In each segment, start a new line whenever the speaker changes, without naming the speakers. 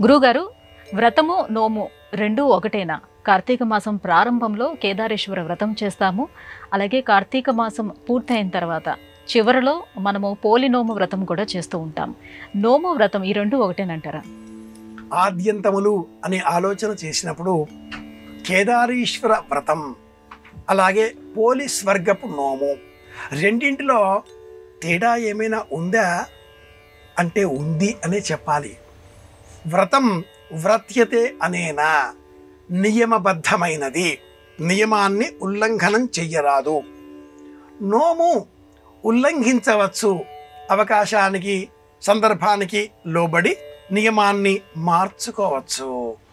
గురుగారు వ్రతము నోము రెండు ఒకటేనా కార్తీక మాసం ప్రారంభంలో కేదారేశ్వర వ్రతం చేస్తాము అలాగే కార్తీక మాసం పూర్తయిన తర్వాత చివరిలో మనము పోలి నోము వ్రతం కూడా చేస్తూ ఉంటాం నోము వ్రతం ఈ రెండు ఒకటేనంటారా
ఆద్యంతములు అనే ఆలోచన చేసినప్పుడు కేదారీశ్వర వ్రతం అలాగే పోలి స్వర్గపు నోము రెండింటిలో తేడా ఏమైనా ఉందా అంటే ఉంది అనే చెప్పాలి వ్రతం వ్రత్యతే అనేనా నియమబద్ధమైనది నియమాన్ని ఉల్లంఘనం చెయ్యరాదు నోము ఉల్లంఘించవచ్చు అవకాశానికి సందర్భానికి లోబడి నియమాన్ని మార్చుకోవచ్చు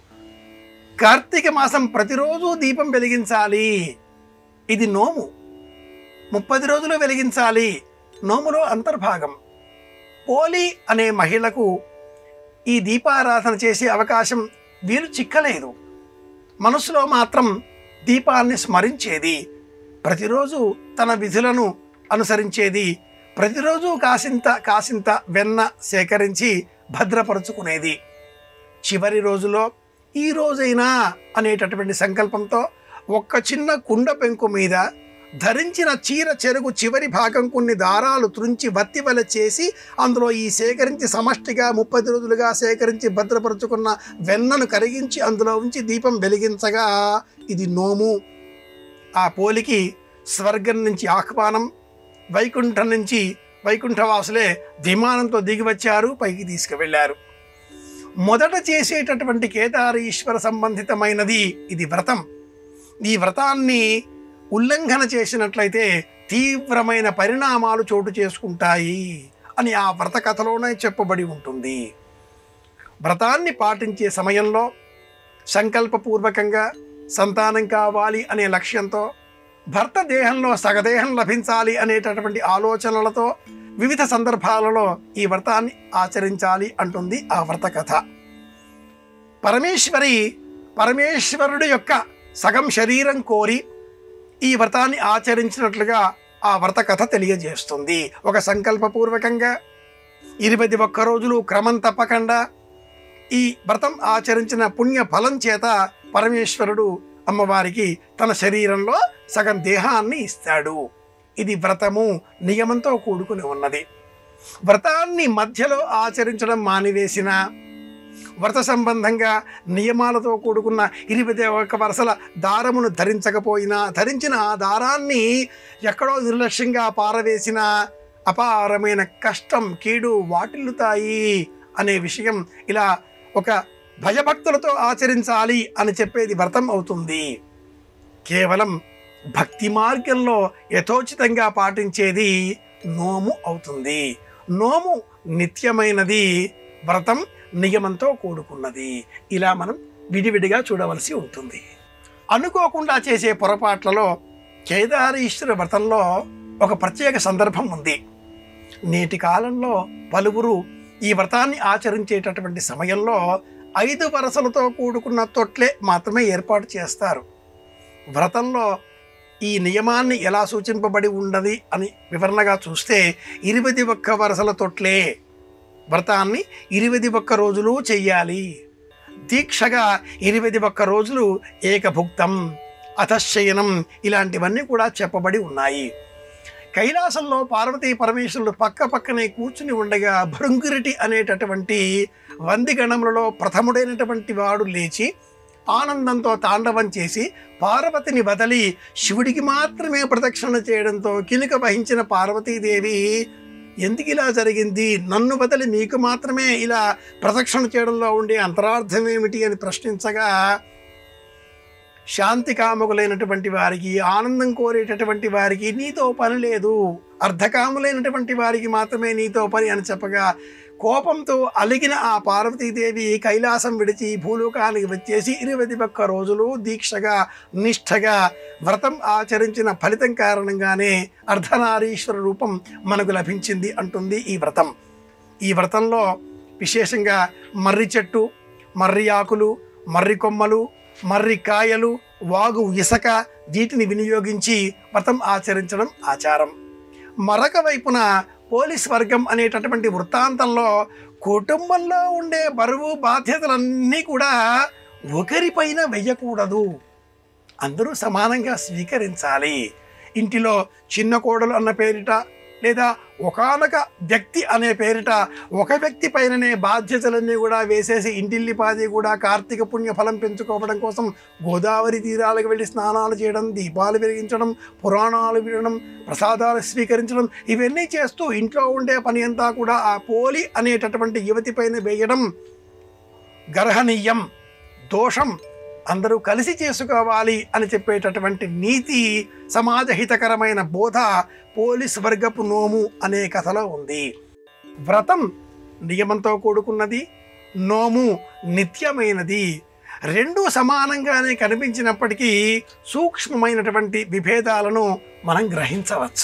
కార్తీక మాసం ప్రతిరోజు దీపం వెలిగించాలి ఇది నోము ముప్పది రోజులు వెలిగించాలి నోములో అంతర్భాగం పోలి అనే మహిళకు ఈ దీపారాధన చేసే అవకాశం వీలు చిక్కలేదు మనసులో మాత్రం దీపాన్ని స్మరించేది ప్రతిరోజు తన విధులను అనుసరించేది ప్రతిరోజు కాసింత కాసింత వెన్న సేకరించి భద్రపరుచుకునేది చివరి రోజులో ఈ రోజైనా అనేటటువంటి సంకల్పంతో ఒక్క చిన్న కుండ పెంకు మీద ధరించిన చీర చెరుగు చివరి భాగం కొన్ని దారాలు త్రుంచి వత్తివల చేసి అందులో ఈ సేకరించి సమష్టిగా ముప్పది రోజులుగా సేకరించి భద్రపరుచుకున్న వెన్నను కరిగించి అందులో ఉంచి దీపం వెలిగించగా ఇది నోము ఆ పోలికి స్వర్గం నుంచి ఆహ్వానం వైకుంఠం నుంచి వైకుంఠవాసులే విమానంతో దిగి వచ్చారు పైకి తీసుకువెళ్ళారు మొదట చేసేటటువంటి కేదారీశ్వర సంబంధితమైనది ఇది వ్రతం ఈ వ్రతాన్ని ఉల్లంఘన చేసినట్లయితే తీవ్రమైన పరిణామాలు చోటు చేసుకుంటాయి అని ఆ వ్రత కథలోనే చెప్పబడి ఉంటుంది వ్రతాన్ని పాటించే సమయంలో సంకల్పపూర్వకంగా సంతానం కావాలి అనే లక్ష్యంతో భర్త దేహంలో సగదేహం లభించాలి అనేటటువంటి ఆలోచనలతో వివిధ సందర్భాలలో ఈ వ్రతాన్ని ఆచరించాలి అంటుంది ఆ వ్రత కథ పరమేశ్వరి పరమేశ్వరుడు యొక్క సగం శరీరం కోరి ఈ వ్రతాన్ని ఆచరించినట్లుగా ఆ వ్రత కథ తెలియజేస్తుంది ఒక సంకల్పపూర్వకంగా ఇరవై ఒక్క రోజులు క్రమం తప్పకుండా ఈ వ్రతం ఆచరించిన పుణ్య ఫలం చేత పరమేశ్వరుడు అమ్మవారికి తన శరీరంలో సగం దేహాన్ని ఇస్తాడు ఇది వ్రతము నియమంతో కూడుకుని ఉన్నది వ్రతాన్ని మధ్యలో ఆచరించడం మానివేసిన వ్రత సంబంధంగా నియమాలతో కూడుకున్న ఇరవై ఒక వరుసల దారమును ధరించకపోయినా ధరించిన ఆ దారాన్ని ఎక్కడో నిర్లక్ష్యంగా పారవేసిన అపారమైన కష్టం కీడు వాటిల్లుతాయి అనే విషయం ఇలా ఒక భయభక్తులతో ఆచరించాలి అని చెప్పేది వ్రతం అవుతుంది కేవలం భక్తి మార్గంలో యథోచితంగా పాటించేది నోము అవుతుంది నోము నిత్యమైనది వ్రతం నియమంతో కూడుకున్నది ఇలా మనం విడివిడిగా చూడవలసి ఉంటుంది అనుకోకుండా చేసే పొరపాట్లలో కేదారీశ్వర వ్రతంలో ఒక ప్రత్యేక సందర్భం ఉంది నేటి కాలంలో పలువురు ఈ వ్రతాన్ని ఆచరించేటటువంటి సమయంలో ఐదు వరసలతో కూడుకున్న తొట్లే మాత్రమే ఏర్పాటు చేస్తారు వ్రతంలో ఈ నియమాన్ని ఎలా సూచింపబడి ఉన్నది అని వివరణగా చూస్తే ఇరవై ఒక్క వరసల తొట్లే వ్రతాన్ని ఇరవై ఒక్క రోజులు చెయ్యాలి దీక్షగా ఇరవై ఒక్క రోజులు ఏకభుక్తం అతశయనం ఇలాంటివన్నీ కూడా చెప్పబడి ఉన్నాయి కైలాసంలో పార్వతీ పరమేశ్వరులు పక్క పక్కనే కూర్చుని ఉండగా భృంగురిటి అనేటటువంటి వందిగణములలో ప్రథముడైనటువంటి వాడు లేచి ఆనందంతో తాండవం చేసి పార్వతిని వదలి శివుడికి మాత్రమే ప్రదక్షిణ చేయడంతో కినుక వహించిన పార్వతీదేవి ఎందుకు ఇలా జరిగింది నన్ను బదలి మీకు మాత్రమే ఇలా ప్రదక్షిణ చేయడంలో ఉండే అంతరార్థం ఏమిటి అని ప్రశ్నించగా శాంతి కాముకులైనటువంటి వారికి ఆనందం కోరేటటువంటి వారికి నీతో పని లేదు అర్ధకాములైనటువంటి వారికి మాత్రమే నీతో పని అని చెప్పగా కోపంతో అలిగిన ఆ పార్వతీదేవి కైలాసం విడిచి భూలోకానికి వచ్చేసి ఇరవై ఒక్క రోజులు దీక్షగా నిష్ఠగా వ్రతం ఆచరించిన ఫలితం కారణంగానే అర్ధనారీశ్వర రూపం మనకు లభించింది అంటుంది ఈ వ్రతం ఈ వ్రతంలో విశేషంగా మర్రి చెట్టు మర్రి ఆకులు మర్రి కొమ్మలు మర్రి కాయలు వాగు ఇసక వీటిని వినియోగించి వ్రతం ఆచరించడం ఆచారం మరొక వైపున పోలీస్ వర్గం అనేటటువంటి వృత్తాంతంలో కుటుంబంలో ఉండే బరువు బాధ్యతలన్నీ కూడా ఒకరిపైన వెయ్యకూడదు అందరూ సమానంగా స్వీకరించాలి ఇంటిలో చిన్న కోడలు అన్న పేరిట లేదా ఒకానొక వ్యక్తి అనే పేరిట ఒక వ్యక్తి పైననే బాధ్యతలన్నీ కూడా వేసేసి ఇంటిల్లిపాది కూడా కార్తీక పుణ్య ఫలం పెంచుకోవడం కోసం గోదావరి తీరాలకు వెళ్ళి స్నానాలు చేయడం దీపాలు వెలిగించడం పురాణాలు వినడం ప్రసాదాలు స్వీకరించడం ఇవన్నీ చేస్తూ ఇంట్లో ఉండే పని అంతా కూడా ఆ పోలి అనేటటువంటి యువతి పైన వేయడం గర్హనీయం దోషం అందరూ కలిసి చేసుకోవాలి అని చెప్పేటటువంటి నీతి సమాజహితకరమైన బోధ పోలీస్ వర్గపు నోము అనే కథలో ఉంది వ్రతం నియమంతో కూడుకున్నది నోము నిత్యమైనది రెండు సమానంగానే కనిపించినప్పటికీ సూక్ష్మమైనటువంటి విభేదాలను మనం గ్రహించవచ్చు